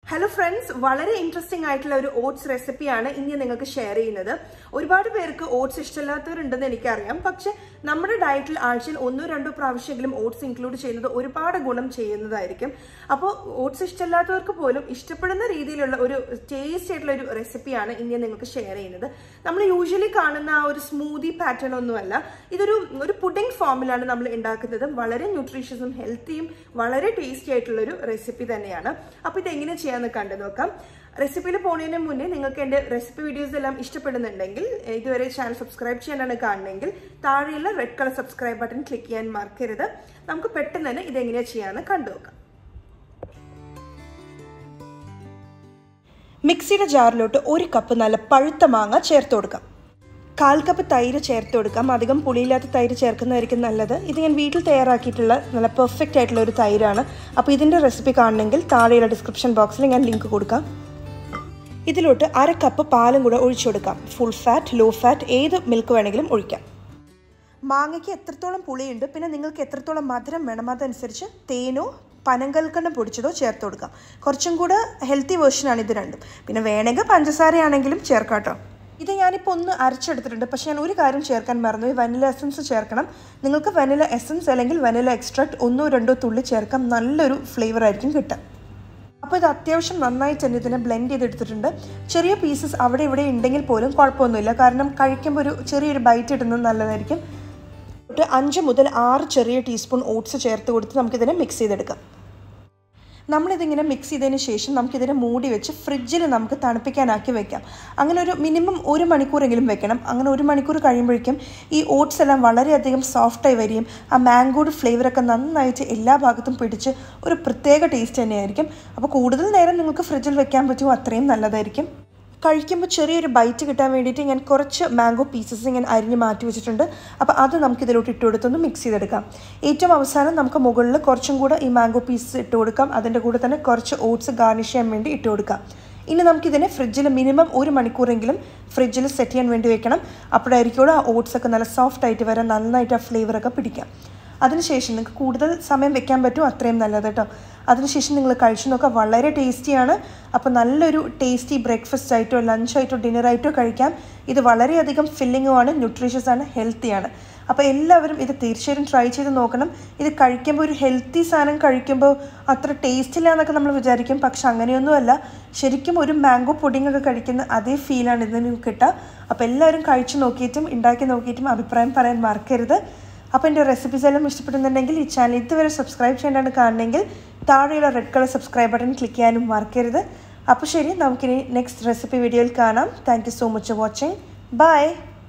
hello friends വളരെ interesting ആയിട്ടുള്ള ഒരു ഓട്സ് റെസിപ്പിയാണ് ഇനി നിങ്ങൾക്ക് ഷെയർ ചെയ്യുന്നത് ഒരുപാട് പേർക്ക് ഓട്സ് ഇഷ്ടമില്ലാത്തവരുണ്ടെന്ന് എനിക്കറിയാം പക്ഷെ നമ്മുടെ ഡയറ്റിൽ ആഴ്ചയിൽ ഒന്നോ രണ്ടോ പ്രാവശ്യമെങ്കിലും ഓട്സ് ഇൻക്ലൂഡ് ചെയ്യുന്നത് ഒരുപാട് ഗുണം ചെയ്യുന്നതായിരിക്കും അപ്പോൾ ഓട്സ് ഇഷ്ടമില്ലാത്തവർക്ക് പോലും ഇഷ്ടപ്പെടുന്ന രീതിയിലുള്ള ഒരു ടേസ്റ്റ് ആയിട്ടുള്ള ഒരു റെസിപ്പിയാണ് ഇനി നിങ്ങൾക്ക് ഷെയർ ചെയ്യുന്നത് നമ്മൾ യൂഷ്വലി കാണുന്ന ആ ഒരു സ്മൂതി പാറ്റേൺ ഒന്നുമല്ല ഇതൊരു ഒരു പുഡിംഗ് ഫോമിലാണ് നമ്മൾ ഉണ്ടാക്കുന്നത് വളരെ ന്യൂട്രീഷ്യസും ഹെൽത്തിയും വളരെ ടേസ്റ്റി ആയിട്ടുള്ള ഒരു റെസിപ്പി തന്നെയാണ് അപ്പോൾ ഇത് എങ്ങനെ ചെയ്യാമെന്ന് കണ്ടു നോക്കാം റെസിപ്പിയിൽ പോകുന്നതിന് മുന്നേ നിങ്ങൾക്ക് എൻ്റെ റെസിപ്പി വീഡിയോസ് എല്ലാം ഇഷ്ടപ്പെടുന്നുണ്ടെങ്കിൽ ഇതുവരെ ചാനൽ സബ്സ്ക്രൈബ് ചെയ്യാനാണ് കാണുന്നതെങ്കിൽ താഴെയുള്ള red colour subscribe button click ചെയ്യാൻ മറക്കരുത് നമുക്ക് പെട്ടെന്ന് തന്നെ ഇതെങ്ങനെയാ ചെയ്യാമെന്ന് കണ്ടു നോക്കാം മിക്സിയുടെ ജാറിലോട്ട് ഒരു കപ്പ് നല്ല പഴുത്ത മാങ്ങ ചേർത്ത് കൊടുക്കാം കാൽ കപ്പ് തൈര് ചേർത്ത് കൊടുക്കാം അധികം പുളിയില്ലാത്ത തൈര് ചേർക്കുന്നതായിരിക്കും നല്ലത് ഇത് ഞാൻ വീട്ടിൽ തയ്യാറാക്കിയിട്ടുള്ള നല്ല പെർഫെക്റ്റ് ആയിട്ടുള്ള ഒരു തൈരാണ് അപ്പോൾ ഇതിൻ്റെ റെസിപ്പി കാണണമെങ്കിൽ താഴെയുള്ള ഡിസ്ക്രിപ്ഷൻ ബോക്സിൽ ഞാൻ ലിങ്ക് കൊടുക്കാം ഇതിലോട്ട് അര കപ്പ് പാലും കൂടെ ഒഴിച്ചു കൊടുക്കാം ഫുൾ ഫാറ്റ് ലോ ഫാറ്റ് ഏത് മിൽക്ക് വേണമെങ്കിലും ഒഴിക്കാം മാങ്ങയ്ക്ക് എത്രത്തോളം പുളിയുണ്ട് പിന്നെ നിങ്ങൾക്ക് എത്രത്തോളം മധുരം വേണം അതനുസരിച്ച് തേനോ പനങ്കൽക്കണ്ടം പൊടിച്ചതോ ചേർത്ത് കൊടുക്കാം കുറച്ചും കൂടെ ഹെൽത്തി വേർഷനാണ് ഇത് രണ്ടും പിന്നെ വേണമെങ്കിൽ പഞ്ചസാരയാണെങ്കിലും ചേർക്കാം കേട്ടോ ഇത് ഞാനിപ്പോൾ ഒന്ന് അരച്ചെടുത്തിട്ടുണ്ട് പക്ഷേ ഞാൻ ഒരു കാര്യം ചേർക്കാൻ മറന്നു ഈ വനില എസൻസ് ചേർക്കണം നിങ്ങൾക്ക് വനില എസൻസ് അല്ലെങ്കിൽ വനില എക്സ്ട്രാക്ട് ഒന്നോ രണ്ടോ തുള്ളി ചേർക്കാം നല്ലൊരു ഫ്ലേവർ ആയിരിക്കും കിട്ടുക അപ്പോൾ ഇത് അത്യാവശ്യം നന്നായി തന്നെ ഇതിനെ ബ്ലെൻഡ് ചെയ്തെടുത്തിട്ടുണ്ട് ചെറിയ പീസസ് അവിടെ ഇവിടെ ഉണ്ടെങ്കിൽ പോലും കുഴപ്പമൊന്നുമില്ല കാരണം കഴിക്കുമ്പോൾ ഒരു ചെറിയൊരു ബൈറ്റ് ഇടുന്നത് നല്ലതായിരിക്കും ഒരു അഞ്ച് മുതൽ ആറ് ചെറിയ ടീസ്പൂൺ ഓട്സ് ചേർത്ത് കൊടുത്ത് നമുക്കിതിനെ മിക്സ് ചെയ്തെടുക്കാം നമ്മളിതിങ്ങനെ മിക്സ് ചെയ്തതിന് ശേഷം നമുക്കിതിനെ മൂടി വെച്ച് ഫ്രിഡ്ജിൽ നമുക്ക് തണുപ്പിക്കാനാക്കി വെക്കാം അങ്ങനെ ഒരു മിനിമം ഒരു മണിക്കൂറെങ്കിലും വെക്കണം അങ്ങനെ ഒരു മണിക്കൂർ കഴിയുമ്പോഴേക്കും ഈ ഓട്സ് എല്ലാം വളരെയധികം സോഫ്റ്റായി വരികയും ആ മാംഗോയുടെ ഫ്ലേവറൊക്കെ നന്നായിട്ട് എല്ലാ ഭാഗത്തും പിടിച്ച് ഒരു പ്രത്യേക ടേസ്റ്റ് തന്നെയായിരിക്കും അപ്പോൾ കൂടുതൽ നേരം നിങ്ങൾക്ക് ഫ്രിഡ്ജിൽ വെക്കാൻ പറ്റുമോ അത്രയും നല്ലതായിരിക്കും കഴിക്കുമ്പോൾ ചെറിയൊരു ബൈറ്റ് കിട്ടാൻ വേണ്ടിയിട്ട് ഞാൻ കുറച്ച് മാംഗോ പീസസ് ഇങ്ങനെ അരിഞ്ഞ് മാറ്റി വെച്ചിട്ടുണ്ട് അപ്പോൾ അത് നമുക്ക് ഇതിലോട്ട് ഇട്ട് കൊടുത്തൊന്ന് മിക്സ് ചെയ്തെടുക്കാം ഏറ്റവും അവസാനം നമുക്ക് മുകളിൽ കുറച്ചും കൂടെ ഈ മാംഗോ പീസസ് ഇട്ട് കൊടുക്കാം അതിൻ്റെ കൂടെ തന്നെ കുറച്ച് ഓട്സ് ഗാർണിഷ് ചെയ്യാൻ വേണ്ടി ഇട്ട് കൊടുക്കാം ഇനി നമുക്കിതിനെ ഫ്രിഡ്ജിൽ മിനിമം ഒരു മണിക്കൂറെങ്കിലും ഫ്രിഡ്ജിൽ സെറ്റ് ചെയ്യാൻ വേണ്ടി വെക്കണം അപ്പോഴായിരിക്കും ആ ഓട്സ് ഒക്കെ നല്ല സോഫ്റ്റ് ആയിട്ട് വരാൻ നന്നായിട്ട് ആ ഫ്ലേവറൊക്കെ പിടിക്കാം അതിനുശേഷം നിങ്ങൾക്ക് കൂടുതൽ സമയം വെക്കാൻ പറ്റും അത്രയും നല്ലത് കേട്ടോ അതിനുശേഷം നിങ്ങൾ കഴിച്ചു നോക്കുക വളരെ ടേസ്റ്റിയാണ് അപ്പോൾ നല്ലൊരു ടേസ്റ്റി ബ്രേക്ക്ഫാസ്റ്റ് ആയിട്ടോ ലഞ്ചായിട്ടോ ഡിന്നറായിട്ടോ കഴിക്കാം ഇത് വളരെയധികം ഫില്ലിങ്ങുമാണ് ന്യൂട്രീഷ്യസ് ആണ് ഹെൽത്തിയാണ് അപ്പോൾ എല്ലാവരും ഇത് തീർച്ചയായും ട്രൈ ചെയ്ത് നോക്കണം ഇത് കഴിക്കുമ്പോൾ ഒരു ഹെൽത്തി സാധനം കഴിക്കുമ്പോൾ അത്ര ടേസ്റ്റ് ഇല്ല എന്നൊക്കെ നമ്മൾ വിചാരിക്കും പക്ഷെ അങ്ങനെയൊന്നുമല്ല ശരിക്കും ഒരു മാംഗോ പുഡിംഗ് ഒക്കെ കഴിക്കുന്ന അതേ ഫീലാണ് ഇതിന് കിട്ടുക അപ്പോൾ എല്ലാവരും കഴിച്ചു നോക്കിയിട്ടും ഉണ്ടാക്കി നോക്കിയിട്ടും അഭിപ്രായം പറയാൻ മറക്കരുത് അപ്പോൾ എൻ്റെ റെസിപ്പീസ് എല്ലാം ഇഷ്ടപ്പെടുന്നുണ്ടെങ്കിൽ ഈ ചാനൽ ഇതുവരെ സബ്സ്ക്രൈബ് ചെയ്യേണ്ടാണ് കാണണമെങ്കിൽ താഴെയുള്ള red colour subscribe button click ചെയ്യാനും മറക്കരുത് അപ്പോൾ ശരി നമുക്കിനി നെക്സ്റ്റ് റെസിപ്പി വീഡിയോയിൽ കാണാം thank you so much for watching by